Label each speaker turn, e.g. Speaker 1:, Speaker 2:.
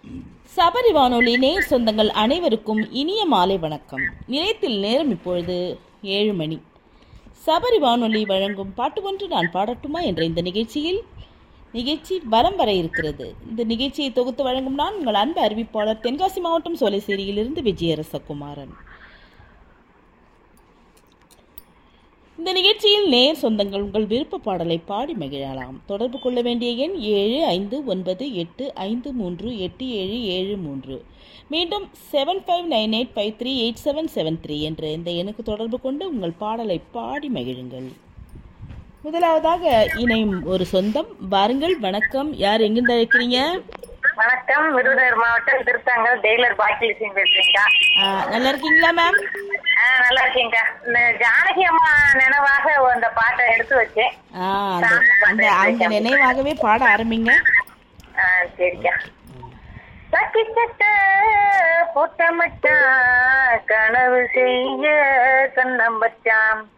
Speaker 1: சபரி வானொலி நேர் சொந்தங்கள் அனைவருக்கும் இனிய மாலை வணக்கம் நிலையத்தில் நேரம் இப்பொழுது ஏழு மணி சபரி வானொலி வழங்கும் பாட்டு ஒன்று நான் பாடட்டுமா என்ற இந்த நிகழ்ச்சியில் நிகழ்ச்சி வலம் வர இருக்கிறது இந்த நிகழ்ச்சியை தொகுத்து வழங்கும் நான் உங்கள் அன்பு அறிவிப்பாளர் தென்காசி மாவட்டம் சோலைசேரியிலிருந்து விஜயரசகுமாரன் இந்த நிகழ்ச்சியில் நேர் சொந்தங்கள் உங்கள் விருப்ப பாடலை பாடி மகிழலாம் தொடர்பு கொள்ள வேண்டிய எண் ஏழு ஐந்து ஒன்பது எட்டு ஐந்து மூன்று எட்டு ஏழு ஏழு மூன்று மீண்டும் seven five nine eight five three eight seven seven three என்ற இந்த எண்ணுக்கு தொடர்பு கொண்டு உங்கள் பாடலை பாடி மகிழுங்கள் முதலாவதாக இணையும் ஒரு சொந்தம் வாருங்கள் வணக்கம் யார் எங்கிருந்து அழைக்கிறீங்க
Speaker 2: வணக்கம் விருதுநகர் மாவட்டம் திருத்தாங்கல் டெய்லர் பாக்கில் சிங் பேசுறீங்கக்கா
Speaker 1: ஆ, நல்லா இருக்கீங்களா மேம்
Speaker 2: ஆ நல்லா இருக்கீங்கக்கா இந்த ஜானகி அம்மா நினைவாக அந்த பாட்டை எடுத்து வச்சேன்
Speaker 1: ஆ அந்த அந்த அந்த நினைவாகவே பாட ஆரம்பிங்க
Speaker 2: ஆ சரிக்கா சக்கி சட்ட பொட்ட மச்சான் கனவு செய்ய கண்ணம் வச்சான்